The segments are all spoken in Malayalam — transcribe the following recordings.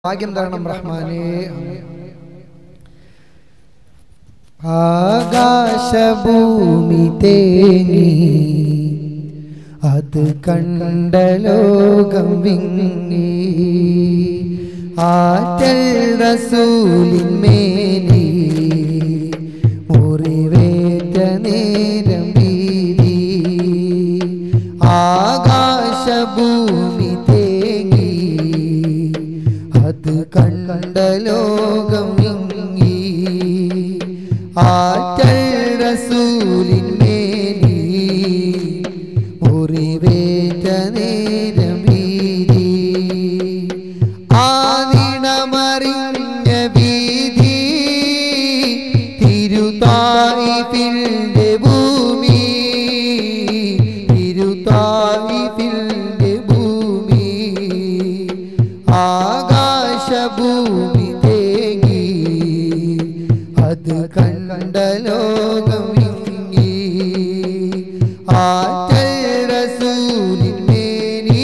ഭാഗ്യം തരണം റഹ്മാനേ ആകാശഭൂമി തേങ്ങി അത് കണ്ട ലോകം വിങ്ങി ആറ്റൽ റസൂലിന്മേനി മുറിവേറ്റ നേരം വീതി ആകാശഭൂമി തേങ്ങി അത് കണ്ട ലോകം വിങ്ങി ആറ്റൽ റസൂലിന്മേനി മുറിവേറ്റ നേരം വീതി ആദിണമറിഞ്ഞ വീതി തിരുതായിപ്പിന്റെ ഭൂമി തിരുതായിപ്പിന്റെ ഭൂമി ആകാശഭൂമി തേങ്ങി അത് കണ്ട ലോകം വിങ്ങി ആറ്റൽ റസൂലിന്മേനി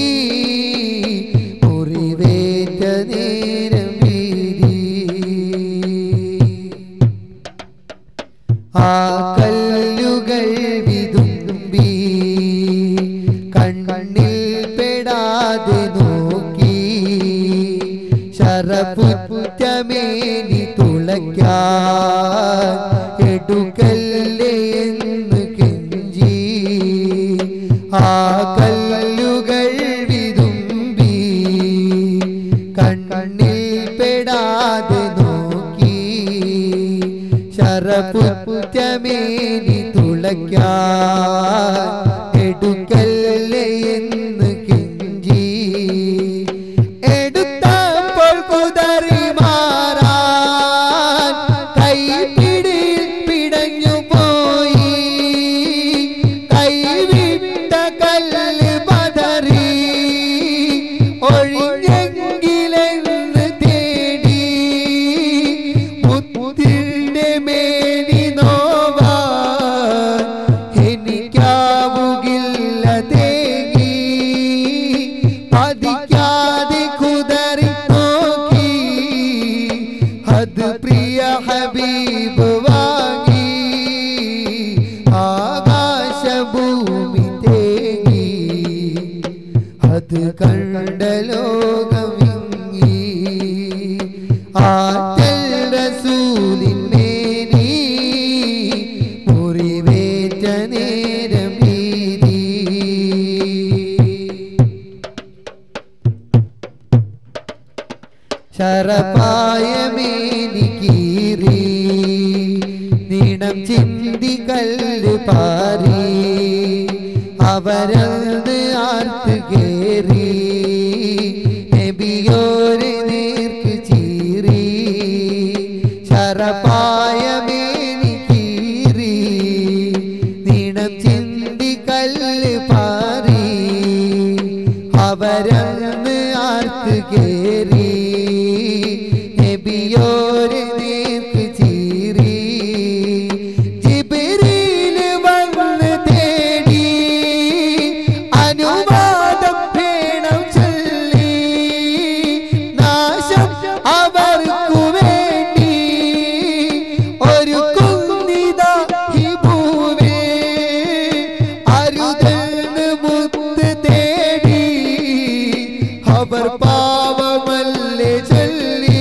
മുറിവേറ്റ നേരം വീതി ആ കല്ലുകൾ വിതുമ്പി കണ്ണിൽ പെടാതെ നോക്കി ശരപുറ്റമേനി തുളയ്ക്കാൻ എടുക്കല്ലേ എന്ന് കെഞ്ചി ആ കല്ലുകൾ വിതുമ്പി കണ്ണിൽ പെടാതെ നോക്കി ശരപുറ്റമേനി തുളയ്ക്കാൻ എടുക്കല്ലേ എന്ന് കെഞ്ചി എടുത്തപ്പോൾ കുതറി മാറാൻ കൈപിടി പിടഞ്ഞു പോയി കൈവിട്ട കല്ല് പതറി ഒഴിഞ്ഞെങ്കിലെന്ന് തേടി മുത്തിന്റെ മേനി നോവാൻ എനിക്കാവുകില്ല തേങ്ങി പതിക്കാതെ കുതറി നോക്കി അത് പ്രിയ ഹബീബ് വാങ്ങി ആകാശഭൂമി തേങ്ങി അത് കണ്ട ലോകം വിങ്ങി ആറ്റൽ റസൂലിന്മേനി മുറിവേറ്റ നേരം വീതി ശരപായമേനിക്കീറി നീണം ചിന്തി കല്ല് പാറി അവരത് ആർത്ത് കേറി നബിയോരെ നേർക്ക് ചീറി ശരപായമേനിക്കീറി നീണം ചിന്തി കല്ല് പാറി അവരന്ന് ആർക്ക് കേറി നബിയോരെ നേർക്ക് ചീറി ജിബ്രീല് വന്ന് തേടി അനുവാദം വേണം ചൊല്ലി നാശം അവർക്കു വേണ്ടി ഒരു കുന്നിത ഈ ഭൂമി അരുതെന്ന് മുത്ത് തേടി അവർ പാവമല്ലേ ചൊല്ലി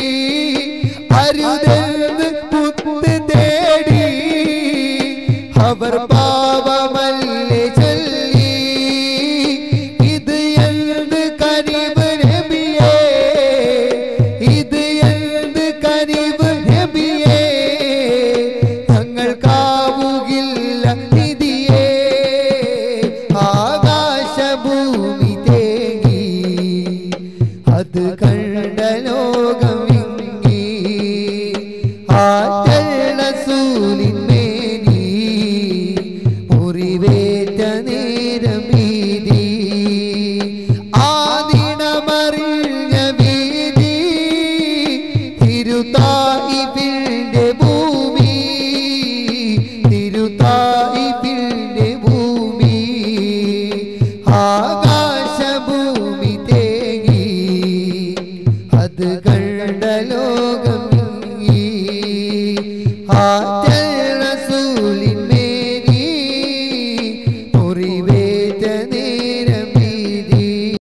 അരുതെന്ന് മുത്ത് തേടി അവർ പാവമല്ലേ ചൊല്ലി ഇത് എന്ത് കനിവ് നബിയേ ഇത് എന്ത് കനിവ് നബിയേ തങ്ങൾക്കാവുകില്ല നിധിയേ ആകാശഭൂമി തേങ്ങി അത് കണ്ട ലോകം വിങ്ങി ആറ്റൽ റസൂലിന്മേനി മുറിവേറ്റ നേരം വീതി ആദിനമറിഞ്ഞ വീതി തിരുതായിപ്പിന്റെ ഭൂമി തിരുതായിപ്പിന്റെ ഭൂമി ആകാശഭൂമി തേങ്ങി അത് കണ്ട ലോകം